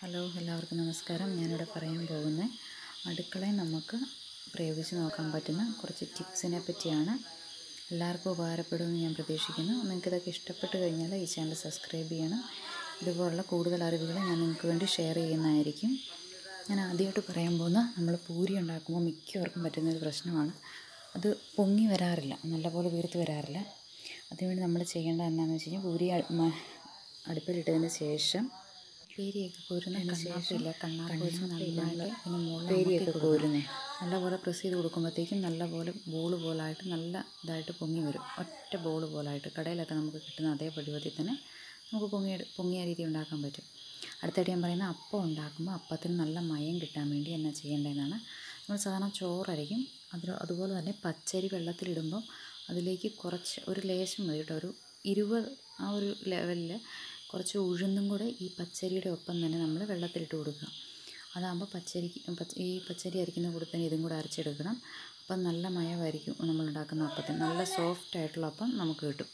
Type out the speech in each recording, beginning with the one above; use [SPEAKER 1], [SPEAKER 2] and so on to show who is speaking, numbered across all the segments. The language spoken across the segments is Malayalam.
[SPEAKER 1] ഹലോ എല്ലാവർക്കും നമസ്കാരം ഞാനിവിടെ പറയാൻ പോകുന്ന അടുക്കളയിൽ നമുക്ക് പ്രയോഗിച്ച് നോക്കാൻ പറ്റുന്ന കുറച്ച് ടിപ്സിനെ പറ്റിയാണ് എല്ലാവർക്കും ഉപകാരപ്പെടുമെന്ന് ഞാൻ പ്രതീക്ഷിക്കുന്നു നിങ്ങൾക്കിതൊക്കെ ഇഷ്ടപ്പെട്ട് കഴിഞ്ഞാൽ ഈ ചാനൽ സബ്സ്ക്രൈബ് ചെയ്യണം ഇതുപോലുള്ള കൂടുതൽ അറിവുകൾ ഞാൻ നിങ്ങൾക്ക് വേണ്ടി ഷെയർ ചെയ്യുന്നതായിരിക്കും ഞാൻ ആദ്യമായിട്ട് പറയാൻ പോകുന്ന നമ്മൾ പൂരി ഉണ്ടാക്കുമ്പോൾ മിക്കവർക്കും പറ്റുന്ന ഒരു പ്രശ്നമാണ് അത് പൊങ്ങി വരാറില്ല നല്ലപോലെ വീർത്ത് വരാറില്ല അതിനുവേണ്ടി നമ്മൾ ചെയ്യേണ്ടത് എന്താണെന്ന് വെച്ച് കഴിഞ്ഞാൽ പൂരി അ- മ- അടുപ്പിലിട്ടതിന് ശേഷം പേരിയൊക്കെ കോരുന്നതിന് ശേഷമില്ല കണ്ണാപ്പി നന്നായിട്ട് പേരിയൊക്കെ കോരുന്നേ നല്ലപോലെ പ്രസ് ചെയ്ത് കൊടുക്കുമ്പോഴത്തേക്കും നല്ലപോലെ ബോൾ പോലായിട്ട് നല്ല ഇതായിട്ട് പൊങ്ങി വരും ഒറ്റ ബോൾ പോലായിട്ട് കടയിലൊക്കെ നമുക്ക് കിട്ടുന്ന അതേ പടിപതി തന്നെ നമുക്ക് പൊങ്ങിയ പൊങ്ങിയ രീതി ഉണ്ടാക്കാൻ പറ്റും അടുത്തായിട്ട് ഞാൻ പറയുന്ന അപ്പം ഉണ്ടാക്കുമ്പോൾ അപ്പത്തിന് നല്ല മയം കിട്ടാൻ വേണ്ടി എന്നാ ചെയ്യേണ്ടതെന്നാണ് നമ്മൾ സാധാരണ ചോറരയ്ക്കും അതിൽ അതുപോലെ തന്നെ പച്ചരി വെള്ളത്തിലിടുമ്പം അതിലേക്ക് കുറച്ച് ഒരു ലേശം മതി കേട്ടോ ഒരു ഇരുപത് ആ ഒരു ലെവലിൽ കുറച്ച് ഉഴുന്നും കൂടെ ഈ പച്ചരിയുടെ ഒപ്പം തന്നെ നമ്മൾ വെള്ളത്തിലിട്ട് കൊടുക്കുക അതാകുമ്പോൾ പച്ചരിക്ക് പച്ച ഈ പച്ചരി അരയ്ക്കുന്ന കൂടെ തന്നെ ഇതും കൂടെ അരച്ചെടുക്കണം അപ്പം നല്ല മയമായിരിക്കും നമ്മൾ ഉണ്ടാക്കുന്ന അപ്പത്തിന് നല്ല സോഫ്റ്റ് ആയിട്ടുള്ള അപ്പം നമുക്ക് കിട്ടും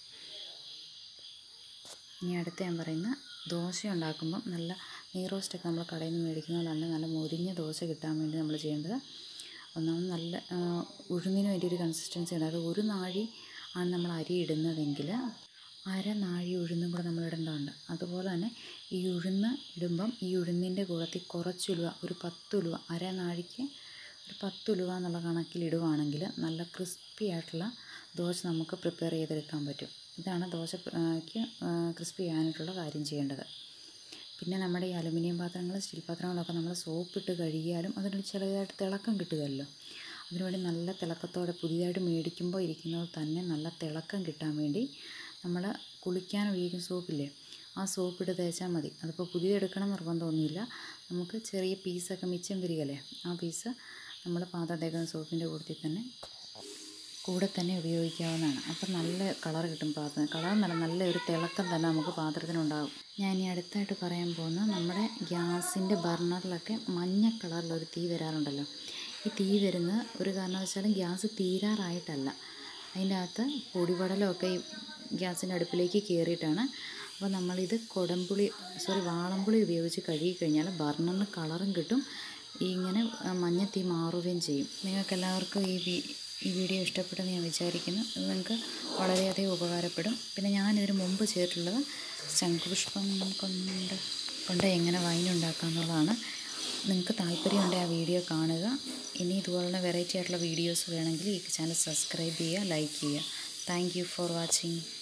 [SPEAKER 1] ഇനി അടുത്ത് ഞാൻ പറയുന്ന ദോശ ഉണ്ടാക്കുമ്പം നല്ല നെയ് റോസ്റ്റൊക്കെ നമ്മൾ കടയിൽ നിന്ന് മേടിക്കുന്ന പോലെ തന്നെ നല്ല മൊരിഞ്ഞ ദോശ കിട്ടാൻ വേണ്ടി നമ്മൾ ചെയ്യേണ്ടത് ഒന്നാമത് നല്ല ആ, ഉഴുന്നിന് വേണ്ടി ഒരു കൺസിസ്റ്റൻസി ഉണ്ട് അത് ഒരു നാഴി ആണ് നമ്മൾ അരി ഇടുന്നതെങ്കിൽ അര നാഴി ഉഴുന്നും കൂടെ നമ്മൾ ഇടേണ്ടതുണ്ട് അതുപോലെ തന്നെ ഈ ഉഴുന്ന് ഇടുമ്പം ഈ ഉഴുന്നിൻ്റെ കൂടത്തിൽ കുറച്ച് ഉലുവ ഒരു പത്ത് ഉലുവ അര നാഴിക്ക് ഒരു പത്ത് ഉലുവ എന്നുള്ള കണക്കിൽ ഇടുവാണെങ്കിൽ നല്ല ക്രിസ്പി ആയിട്ടുള്ള ദോശ നമുക്ക് പ്രിപ്പയർ ചെയ്തെടുക്കാൻ പറ്റും ഇതാണ് ദോശയ്ക്ക് ക്രിസ്പി ചെയ്യാനായിട്ടുള്ള കാര്യം ചെയ്യേണ്ടത് പിന്നെ നമ്മുടെ ഈ അലുമിനിയം പാത്രങ്ങൾ സ്റ്റീൽ പാത്രങ്ങളൊക്കെ നമ്മൾ സോപ്പിട്ട് കഴുകിയാലും അതിനൊരു ചെറുതായിട്ട് തിളക്കം കിട്ടുകയല്ലോ അതിനുവേണ്ടി നല്ല തിളക്കത്തോടെ പുതിയതായിട്ട് മേടിക്കുമ്പോൾ ഇരിക്കുന്നത് തന്നെ നല്ല തിളക്കം കിട്ടാൻ വേണ്ടി നമ്മൾ കുളിക്കാൻ ഉപയോഗിക്കുന്ന സോപ്പില്ലേ ആ സോപ്പിട്ട് തേച്ചാൽ മതി അതിപ്പോൾ പുതിയതെടുക്കണം നിർബന്ധമൊന്നുമില്ല നമുക്ക് ചെറിയ പീസൊക്കെ മിച്ചം വരികയല്ലേ ആ പീസ് നമ്മൾ പാത്രം തേക്കുന്ന സോപ്പിൻ്റെ കൂട്ടത്തിൽ തന്നെ കൂടെ തന്നെ ഉപയോഗിക്കാവുന്നതാണ് അപ്പം നല്ല കളർ കിട്ടും പാത്രം കളർ നല്ല നല്ല ഒരു തിളക്കം തന്നെ നമുക്ക് പാത്രത്തിനുണ്ടാകും ഞാൻ ഇനി അടുത്തായിട്ട് പറയാൻ പോകുന്നത് നമ്മുടെ ഗ്യാസിൻ്റെ ബർണറിലൊക്കെ മഞ്ഞ കളറിലൊരു തീ വരാറുണ്ടല്ലോ ഈ തീ വരുന്ന ഒരു കാരണവശാലും ഗ്യാസ് തീരാറായിട്ടല്ല അതിൻ്റെ അകത്ത് പൊടിപടലമൊക്കെ ഈ ഗ്യാസിൻ്റെ അടുപ്പിലേക്ക് കയറിയിട്ടാണ് അപ്പോൾ നമ്മളിത് കൊടംപുളി സോറി വാളംപുളി ഉപയോഗിച്ച് കഴുകി കഴിഞ്ഞാൽ ബർണറിന് കളറും കിട്ടും ഈ ഇങ്ങനെ ആ, മഞ്ഞ തീ മാറുകയും ചെയ്യും നിങ്ങൾക്ക് എല്ലാവർക്കും ഈ വി ഈ വീഡിയോ ഇഷ്ടപ്പെട്ടെന്ന് ഞാൻ വിചാരിക്കുന്നു ഇത് നിങ്ങൾക്ക് വളരെയധികം ഉപകാരപ്പെടും പിന്നെ ഞാനിതിന് മുമ്പ് ചെയ്തിട്ടുള്ളത് ശംഖുപുഷ്പം കൊണ്ട് കൊണ്ട് എങ്ങനെ വൈൻ ഉണ്ടാക്കാം എന്നുള്ളതാണ് നിങ്ങൾക്ക് താല്പര്യമുണ്ടെങ്കിൽ ആ വീഡിയോ കാണുക ഇനി ഇതുപോലുള്ള വെറൈറ്റി ആയിട്ടുള്ള വീഡിയോസ് വേണമെങ്കിൽ ഈ ചാനൽ സബ്സ്ക്രൈബ് ചെയ്യുക ലൈക്ക് ചെയ്യുക താങ്ക് യു ഫോർ വാച്ചിങ്